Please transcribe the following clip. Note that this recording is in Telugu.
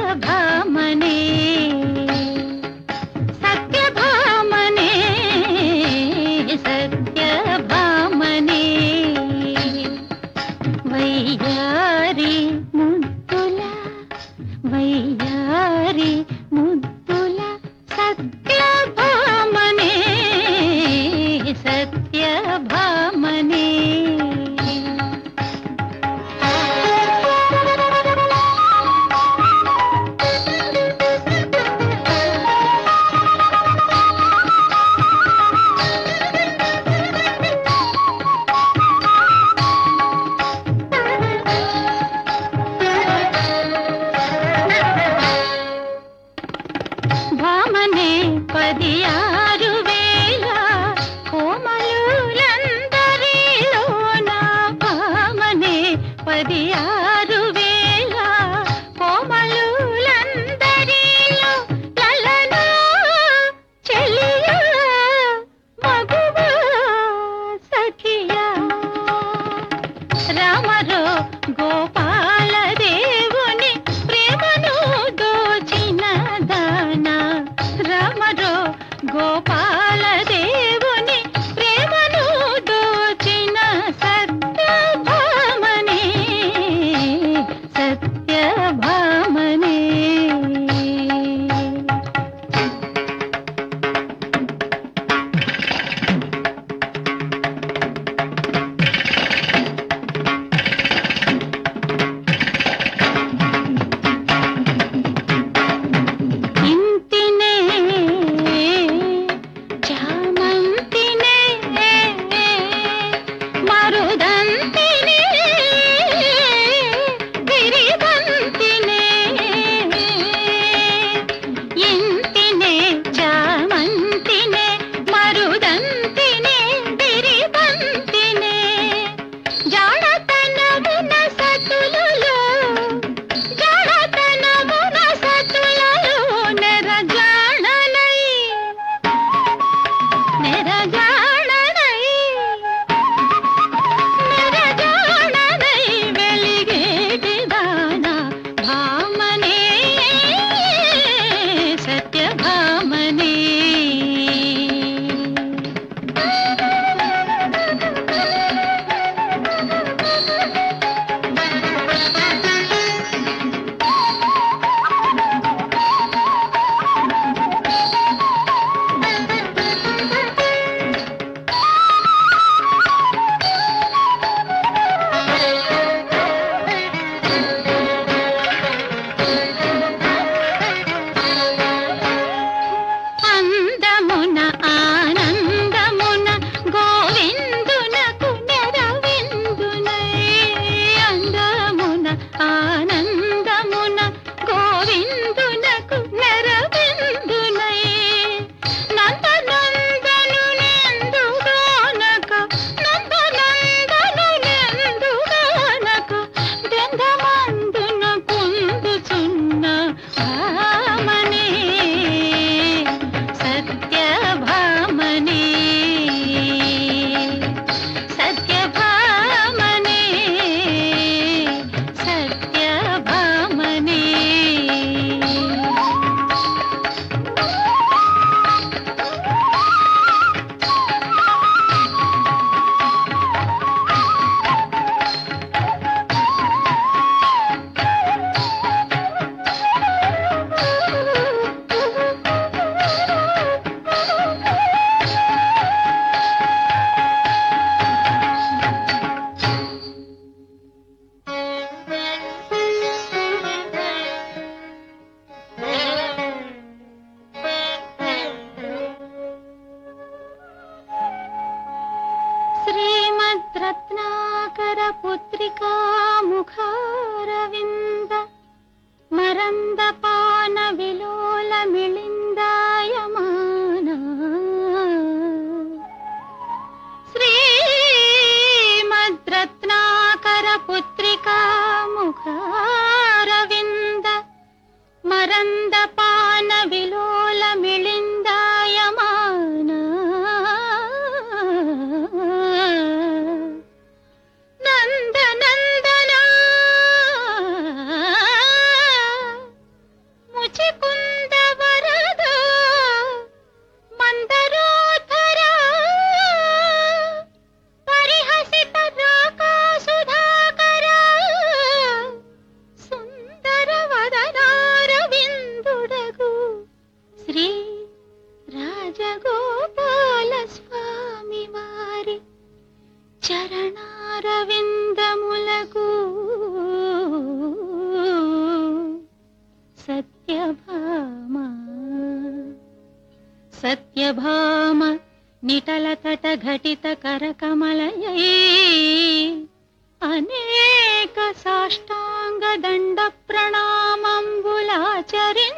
సత్యభామనే సత్యభామనే సత్యభామనే వయ్యారి ముద్దుల వయ్యారి ముద్దుల సత్యభామనే సత్యభామనే భామనే పది ఆరు వేల కోమలులందరిలోన భామనే పది ఆరు వేల కోమలులందరిలో లలనా చెలియా మగువా సఖియా రామరో గోపాల దేవుని ప్రేమను దోచిన దానా రామరో గోపాల దేవుని ప్రేమను దోచిన సత్యభామనే సత్యభామనే ఇంతినే చామంతినే మరుదంతినే గిరిబంతినే ఇంతినే చామంతినే మరుదంతినే గిరిబంతినే జాడతనమున సతులలో జాడతనమున సతులలో నెరజాడనై నెరజాడనై నెరజాడనై వెలిగేటి దానా భామనే సత్యభామనే అందమున ఆనందమున గోవిందునకు నెరవిందునై అందమున ఆనందమున గోవిందునకు నెరవిందునై నందనందను నెందుగానక నందనందను నెందుగానక బృందమందున కుందుచున్న భామనే సత్యభామనే సత్యభామనే సత్యభామనే శ్రీమద్రత్నాకర పుత్రికా ముఖారవింద మరందపాన విలోల మిళిందాయమాన శ్రీమద్రత్నాకర పుత్రికా ముఖారవింద మరందపాన విలోల మిళిందాయమాన నందనందన సత్యభామ సత్యభామ నిటలతట ఘటిత కరకమలయై అనేక సాష్టాంగ దండ ప్రణామంబులాచరి